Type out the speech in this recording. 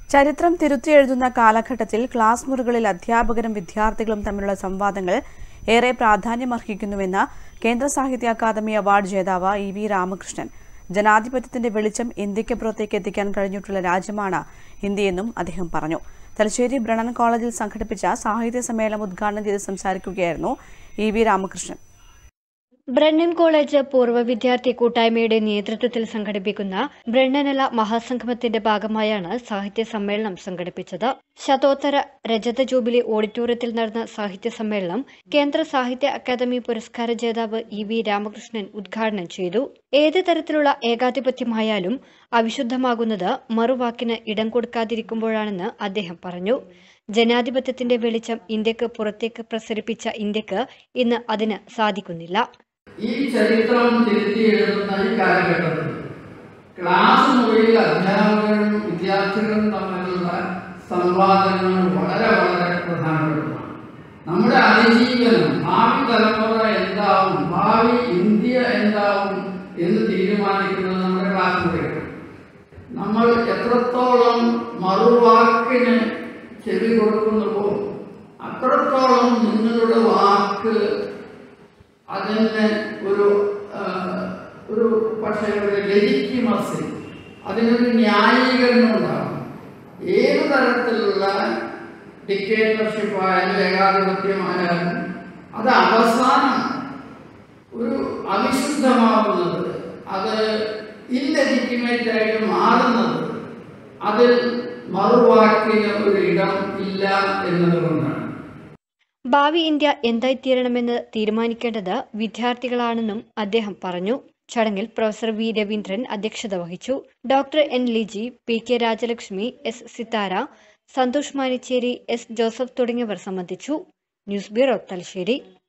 ചരിത്രം തിരുത്തിയെഴുതുന്ന കാലഘട്ടത്തിൽ ക്ലാസ് മുറികളിൽ അധ്യാപകരും വിദ്യാർത്ഥികളും തമ്മിലുള്ള സംവാദങ്ങൾ ഏറെ പ്രാധാന്യമർഹിക്കുന്നുവെന്ന് കേന്ദ്ര സാഹിത്യ അക്കാദമി അവാർഡ് ജേതാവ് ഇ വി രാമകൃഷ്ണൻ ജനാധിപത്യത്തിന്റെ വെളിച്ചം ഇന്ത്യക്ക് പുറത്തേക്ക് എത്തിക്കാൻ കഴിഞ്ഞിട്ടുള്ള രാജ്യമാണ് ഇന്ത്യയെന്നും അദ്ദേഹം പറഞ്ഞു തലശ്ശേരി ബ്രണൻ കോളേജിൽ സംഘടിപ്പിച്ച സാഹിത്യ സമ്മേളനം ഉദ്ഘാടനം ചെയ്ത് സംസാരിക്കുകയായിരുന്നു E V Ramakrishnan Brennan college പൂർവ്വ വിദ്യാർത്ഥി കൂട്ടായ്മയുടെ നേതൃത്വത്തിൽ സംഘടിപ്പിക്കുന്ന ബ്രണ്ണനല മഹാസംഗമത്തിന്റെ ഭാഗമായാണ് സാഹിത്യ സമ്മേളനം സംഘടിപ്പിച്ചത് ശതോത്തര രജത ജൂബിലി ഓഡിറ്റോറിയത്തിൽ നടന്ന സാഹിത്യ സമ്മേളനം കേന്ദ്ര സാഹിത്യ അക്കാദമി പുരസ്കാര ജേതാവ് ഇ വി രാമകൃഷ്ണൻ ഉദ്ഘാടനം ചെയ്തു ഏത് തരത്തിലുള്ള ഏകാധിപത്യമായാലും അവിശുദ്ധമാകുന്നത് മറുവാക്കിന് ഇടം കൊടുക്കാതിരിക്കുമ്പോഴാണെന്ന് അദ്ദേഹം പറഞ്ഞു ജനാധിപത്യത്തിന്റെ വെളിച്ചം ഇന്ത്യക്ക് പുറത്തേക്ക് പ്രസരിപ്പിച്ച ഇന്ത്യക്ക് ഇന്ന് അതിന് സാധിക്കുന്നില്ല ഈ ചരിത്രം തിരുത്തി എഴുതുന്ന ഈ കാലഘട്ടത്തിൽ ക്ലാസ് മുറിയിൽ അധ്യാപകരും വിദ്യാർത്ഥികളും തമ്മിലുള്ള സംവാദങ്ങൾ വളരെ വളരെ പ്രധാനപ്പെട്ടതാണ് നമ്മുടെ അതിജീവനം ഭാവി തലമുറ എന്താവും ഭാവി ഇന്ത്യ എന്താവും എന്ന് തീരുമാനിക്കുന്നത് നമ്മുടെ ക്ലാസ് മുറിയാണ് നമ്മൾ എത്രത്തോളം മറുവാക്കിന് ചെവി കൊടുക്കുന്നുവോ അത്രത്തോളം നിങ്ങളുടെ വാക്ക് അതിന് ഒരു ആ, ഒരു പക്ഷേ ഒരു ലെജിറ്റിമസി അതിനൊരു ന്യായീകരണം ഉണ്ടാകും ഏത് തരത്തിലുള്ള ഡിക്റ്റേറ്റർഷിപ്പ് ആയാലും ഏകാധിപത്യമായാലും അത് അവസാനം ഒരു അവിശുദ്ധമാവുന്നത് അത് ഇല്ലെജിറ്റിമേറ്റ് ആയിട്ട് മാറുന്നത് അതിൽ മറുവാക്കിന് ഒരു ഇടം ഇല്ല എന്നതുകൊണ്ടാണ് ഭാവി ഇന്ത്യ എന്തായിത്തീരണമെന്ന് തീരുമാനിക്കേണ്ടത് വിദ്യാർത്ഥികളാണെന്നും അദ്ദേഹം പറഞ്ഞു ചടങ്ങിൽ പ്രൊഫസർ വി രവീന്ദ്രൻ അധ്യക്ഷത വഹിച്ചു doctor N Liji P K Rajalakshmi S Sithara Santhosh Manicheri S Joseph തുടങ്ങിയവർ സംബന്ധിച്ചു ന്യൂസ് ബ്യൂറോ തലശ്ശേരി